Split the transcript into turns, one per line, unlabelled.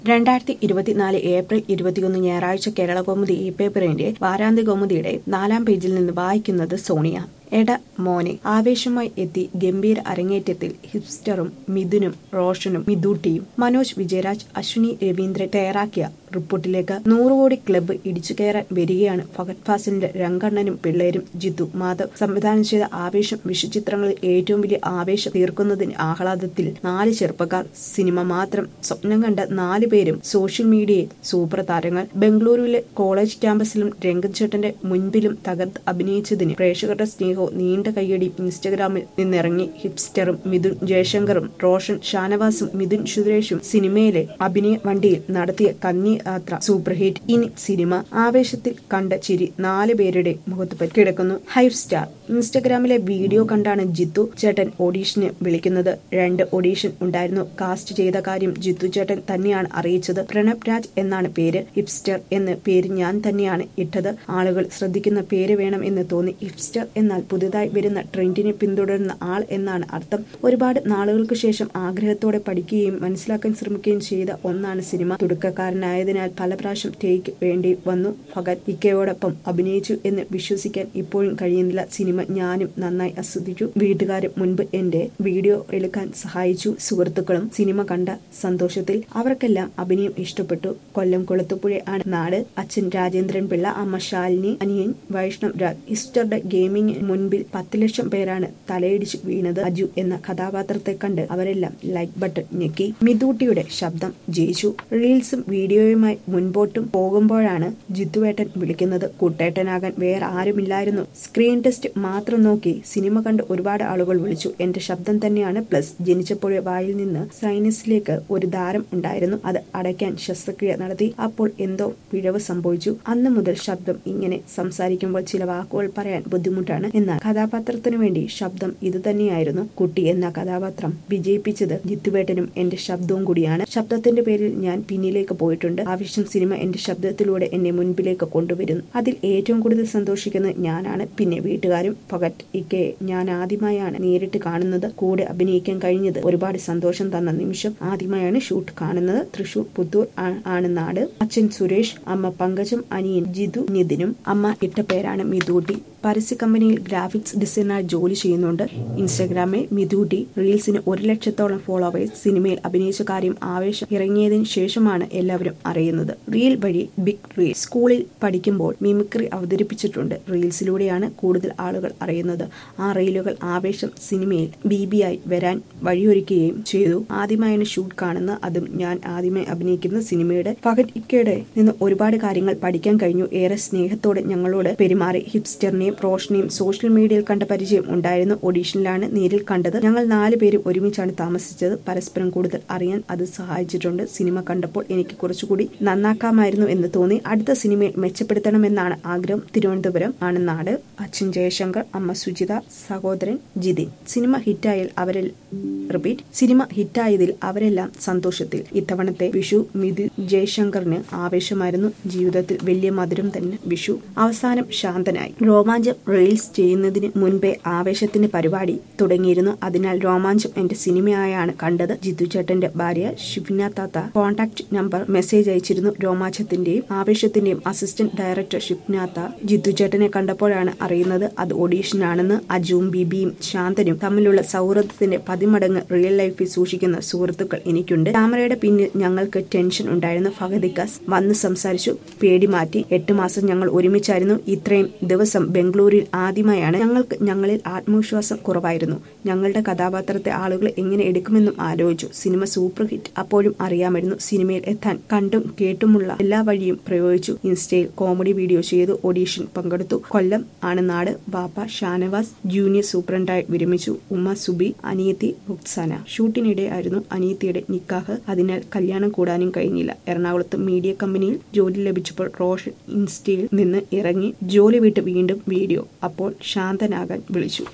രണ്ടായിരത്തി ഇരുപത്തിനാല് ഏപ്രിൽ ഇരുപത്തിയൊന്ന് ഞായറാഴ്ച കേരള കൗമുദി ഈ പേപ്പറിന്റെ വാരാന്ത്യ കൗമുദിയുടെ നാലാം പേജിൽ നിന്ന് വായിക്കുന്നത് സോണിയ എട മോനെ ആവേശമായി എത്തി ഗംഭീര അരങ്ങേറ്റത്തിൽ ഹിപ്സ്റ്ററും മിഥുനും റോഷനും മിഥൂട്ടിയും മനോജ് വിജയരാജ് അശ്വിനി രവീന്ദ്രൻ തയ്യാറാക്കിയ റിപ്പോർട്ടിലേക്ക് നൂറ് കോടി ക്ലബ്ബ് ഇടിച്ചു കയറാൻ വരികയാണ് ഫഹദ് ഫാസിലിന്റെ രംഗണ്ണനും പിള്ളേരും ജിത്തു മാധവ് സംവിധാനം ചെയ്ത ആവേശം വിഷുചിത്രങ്ങളിൽ ഏറ്റവും വലിയ ആവേശം തീർക്കുന്നതിന് ആഹ്ലാദത്തിൽ നാല് ചെറുപ്പക്കാർ സിനിമ മാത്രം സ്വപ്നം കണ്ട നാല് പേരും സോഷ്യൽ മീഡിയയിൽ സൂപ്പർ താരങ്ങൾ ബംഗളൂരുവിലെ കോളേജ് ക്യാമ്പസിലും രംഗച്ചേട്ടന്റെ മുൻപിലും തകർത്ത് അഭിനയിച്ചതിന് പ്രേക്ഷകരുടെ സ്നേഹവും നീണ്ട കയ്യടിയും ഇൻസ്റ്റഗ്രാമിൽ നിന്നിറങ്ങി ഹിപ്സ്റ്ററും മിഥുൻ ജയശങ്കറും റോഷൻ ഷാനവാസും മിഥുൻ സുരേഷും സിനിമയിലെ അഭിനയ വണ്ടിയിൽ നടത്തിയ കന്നി യാത്ര സൂപ്പർ ഹിറ്റ് ഇനി സിനിമ ആവേശത്തിൽ കണ്ട ചിരി നാല് പേരുടെ മുഖത്ത് കിടക്കുന്നു ഹൈവ് സ്റ്റാർ ഇൻസ്റ്റഗ്രാമിലെ വീഡിയോ കണ്ടാണ് ജിത്തു ചേട്ടൻ ഓഡീഷന് വിളിക്കുന്നത് രണ്ട് ഓഡീഷൻ ഉണ്ടായിരുന്നു കാസ്റ്റ് ചെയ്ത കാര്യം ജിത്തു ചേട്ടൻ തന്നെയാണ് അറിയിച്ചത് പ്രണബ് രാജ് എന്നാണ് പേര് ഹിപ്സ്റ്റർ എന്ന് പേര് ഞാൻ തന്നെയാണ് ഇട്ടത് ആളുകൾ ശ്രദ്ധിക്കുന്ന പേര് വേണം എന്ന് തോന്നി ഹിപ്സ്റ്റർ എന്നാൽ പുതുതായി വരുന്ന ട്രെൻഡിനെ പിന്തുടരുന്ന ആൾ എന്നാണ് അർത്ഥം ഒരുപാട് നാളുകൾക്ക് ശേഷം ആഗ്രഹത്തോടെ പഠിക്കുകയും മനസ്സിലാക്കാൻ ശ്രമിക്കുകയും ചെയ്ത ഒന്നാണ് സിനിമ തുടക്കക്കാരനായതിനാൽ പല പ്രാവശ്യം ടേക്ക് വേണ്ടി വന്നു ഭഗത് ഇക്കയോടൊപ്പം അഭിനയിച്ചു എന്ന് വിശ്വസിക്കാൻ ഇപ്പോഴും കഴിയുന്നില്ല സിനിമ ഞാനും നന്നായി ആസ്വദിച്ചു വീട്ടുകാരും മുൻപ് എന്റെ വീഡിയോ എടുക്കാൻ സഹായിച്ചു സുഹൃത്തുക്കളും സിനിമ കണ്ട സന്തോഷത്തിൽ അവർക്കെല്ലാം അഭിനയം ഇഷ്ടപ്പെട്ടു കൊല്ലം കുളത്തുപുഴ ആണ് നാട് അച്ഛൻ രാജേന്ദ്രൻ പിള്ള അമ്മ ശാലിനി അനിയൻ വൈഷ്ണവ് രാജ് ഹിസ്റ്ററുടെ ഗെയിമിംഗ് മുൻപിൽ പത്ത് ലക്ഷം പേരാണ് തലയിടിച്ച് വീണത് അജു എന്ന കഥാപാത്രത്തെ കണ്ട് അവരെല്ലാം ലൈക്ക് ബട്ടൺ ഞെക്കി മിതൂട്ടിയുടെ ശബ്ദം ജയിച്ചു റീൽസും വീഡിയോയുമായി മുൻപോട്ടും പോകുമ്പോഴാണ് ജിത്തുവേട്ടൻ വിളിക്കുന്നത് കുട്ടേട്ടനാകാൻ വേറെ ആരുമില്ലായിരുന്നു സ്ക്രീൻ ടെസ്റ്റ് മാത്രം നോക്കി സിനിമ കണ്ട് ഒരുപാട് ആളുകൾ വിളിച്ചു എന്റെ ശബ്ദം തന്നെയാണ് പ്ലസ് ജനിച്ചപ്പോഴേ വായിൽ നിന്ന് സൈനസിലേക്ക് ഒരു ദാരം ഉണ്ടായിരുന്നു അത് അടയ്ക്കാൻ ശസ്ത്രക്രിയ നടത്തി അപ്പോൾ എന്തോ പിഴവ് സംഭവിച്ചു അന്ന് മുതൽ ശബ്ദം ഇങ്ങനെ സംസാരിക്കുമ്പോൾ ചില വാക്കുകൾ പറയാൻ ബുദ്ധിമുട്ടാണ് എന്നാൽ കഥാപാത്രത്തിനു വേണ്ടി ശബ്ദം ഇത് തന്നെയായിരുന്നു കുട്ടി എന്ന കഥാപാത്രം വിജയിപ്പിച്ചത് ജിത്തുവേട്ടനും എന്റെ ശബ്ദവും കൂടിയാണ് ശബ്ദത്തിന്റെ പേരിൽ ഞാൻ പിന്നിലേക്ക് പോയിട്ടുണ്ട് ആവശ്യം സിനിമ എന്റെ ശബ്ദത്തിലൂടെ എന്നെ മുൻപിലേക്ക് കൊണ്ടുവരുന്നു അതിൽ ഏറ്റവും കൂടുതൽ സന്തോഷിക്കുന്നത് ഞാനാണ് പിന്നെ വീട്ടുകാരും ഫഗറ്റ് ഇക്കയെ ഞാൻ ആദ്യമായാണ് നേരിട്ട് കാണുന്നത് കൂടെ അഭിനയിക്കാൻ കഴിഞ്ഞത് ഒരുപാട് സന്തോഷം തന്ന നിമിഷം ആദ്യമായാണ് ഷൂട്ട് കാണുന്നത് തൃശൂർ പുത്തൂർ ആണ് നാട് അച്ഛൻ സുരേഷ് അമ്മ പങ്കജം അനിയൻ ജിതു നിതിനും അമ്മ ഇട്ട പേരാണ് മിതൂട്ടി പരസ്യ കമ്പനിയിൽ ഗ്രാഫിക്സ് ഡിസൈനർ ജോലി ചെയ്യുന്നുണ്ട് ഇൻസ്റ്റാഗ്രാമിൽ മിഥുട്ടി റീൽസിന് ഒരു ലക്ഷത്തോളം ഫോളോവേഴ്സ് സിനിമയിൽ അഭിനയിച്ച കാര്യം ആവേശം ഇറങ്ങിയതിനു ശേഷമാണ് എല്ലാവരും അറിയുന്നത് റീൽ വഴി ബിഗ് റീൽ സ്കൂളിൽ പഠിക്കുമ്പോൾ മിമിക്രി അവതരിപ്പിച്ചിട്ടുണ്ട് റീൽസിലൂടെയാണ് കൂടുതൽ ആളുകൾ അറിയുന്നത് ആ റീലുകൾ ആവേശം സിനിമയിൽ ബി ബി ആയി വരാൻ വഴിയൊരുക്കുകയും ചെയ്തു ആദ്യമായാണ് ഷൂട്ട് കാണുന്ന അതും ഞാൻ ആദ്യമായി അഭിനയിക്കുന്ന സിനിമയുടെ ഫഹദ് ഇക്കയുടെ നിന്ന് ഒരുപാട് കാര്യങ്ങൾ പഠിക്കാൻ കഴിഞ്ഞു ഏറെ സ്നേഹത്തോടെ ഞങ്ങളോട് പെരുമാറി ഹിപ്സ്റ്ററിനെയും റോഷനെയും സോഷ്യൽ മീഡിയയിൽ കണ്ട പരിചയം ഉണ്ടായിരുന്നു ഓഡീഷനിലാണ് നേരിൽ കണ്ടത് ഞങ്ങൾ നാല് പേരും ഒരുമിച്ചാണ് താമസിച്ചത് പരസ്പരം കൂടുതൽ അറിയാൻ അത് സഹായിച്ചിട്ടുണ്ട് സിനിമ കണ്ടപ്പോൾ എനിക്ക് കുറച്ചുകൂടി നന്നാക്കാമായിരുന്നു എന്ന് തോന്നി അടുത്ത സിനിമയിൽ മെച്ചപ്പെടുത്തണമെന്നാണ് ആഗ്രഹം തിരുവനന്തപുരം ആണ് നാട് അച്ഛൻ ജയശങ്കർ അമ്മ സുജിത സഹോദരൻ ജിതിൻ സിനിമ ഹിറ്റായാൽ അവരിൽ റിപ്പീറ്റ് സിനിമ ഹിറ്റായതിൽ അവരെല്ലാം സന്തോഷത്തിൽ ഇത്തവണത്തെ വിഷു മിഥു ജയശങ്കറിന് ആവേശമായിരുന്നു ജീവിതത്തിൽ വലിയ മധുരം തന്നെ വിഷു അവസാനം ശാന്തനായി രോമാഞ്ചം റീൽസ് ചെയ്യുന്നതിന് മുൻപേ ആവേശത്തിന്റെ പരിപാടി തുടങ്ങിയിരുന്നു അതിനാൽ രോമാഞ്ചം എന്റെ സിനിമയായാണ് കണ്ടത് ജിത്തു ചേട്ടന്റെ ഭാര്യ ഷിഫ്ന താത്ത കോൺടാക്ട് നമ്പർ മെസ്സേജ് അയച്ചിരുന്നു രോമാഞ്ചത്തിന്റെയും ആവേശത്തിന്റെയും അസിസ്റ്റന്റ് ഡയറക്ടർ ഷിഫ്നാത്ത ജിത്തു ചേട്ടനെ കണ്ടപ്പോഴാണ് അറിയുന്നത് അത് ഓഡീഷനാണെന്ന് അജുവും ബിബിയും ശാന്തനും തമ്മിലുള്ള സൗഹൃദത്തിന്റെ പതിമടങ്ങ് റിയൽ ലൈഫിൽ സൂക്ഷിക്കുന്ന സുഹൃത്തുക്കൾ എനിക്കുണ്ട് ക്യാമറയുടെ പിന്നിൽ ഞങ്ങൾക്ക് ടെൻഷൻ ഉണ്ടായിരുന്നു ഫഹദിക്കാസ് വന്ന് സംസാരിച്ചു പേടി മാറ്റി എട്ട് മാസം ഞങ്ങൾ ഒരുമിച്ചായിരുന്നു ഇത്രയും ദിവസം ബംഗളൂരിൽ ആദ്യമായാണ് ഞങ്ങൾക്ക് ഞങ്ങളിൽ ആത്മവിശ്വാസം കുറവായിരുന്നു ഞങ്ങളുടെ കഥാപാത്രത്തെ ആളുകൾ എങ്ങനെ എടുക്കുമെന്നും ആലോചിച്ചു സിനിമ സൂപ്പർ ഹിറ്റ് അപ്പോഴും അറിയാമായിരുന്നു സിനിമയിൽ എത്താൻ കണ്ടും കേട്ടുമുള്ള എല്ലാ വഴിയും പ്രയോഗിച്ചു ഇൻസ്റ്റയിൽ കോമഡി വീഡിയോ ചെയ്തു ഓഡീഷൻ പങ്കെടുത്തു കൊല്ലം ആണ് നാട് ബാപ്പ ഷാനവാസ് ജൂനിയർ സൂപ്രണ്ടായി വിരമിച്ചു ഉമ്മ സുബി അനിയത്തി റുക്സാന ഷൂട്ടിനിടെ ആയിരുന്നു അനിയത്തിയുടെ നിക്കാഹ് അതിനാൽ കല്യാണം കൂടാനും കഴിഞ്ഞില്ല എറണാകുളത്ത് മീഡിയ കമ്പനിയിൽ ജോലി ലഭിച്ചപ്പോൾ റോഷൻ ഇൻസ്റ്റയിൽ നിന്ന് ഇറങ്ങി ജോലി വിട്ട് വീണ്ടും വീഡിയോ അപ്പോൾ ശാന്തനാകാൻ വിളിച്ചു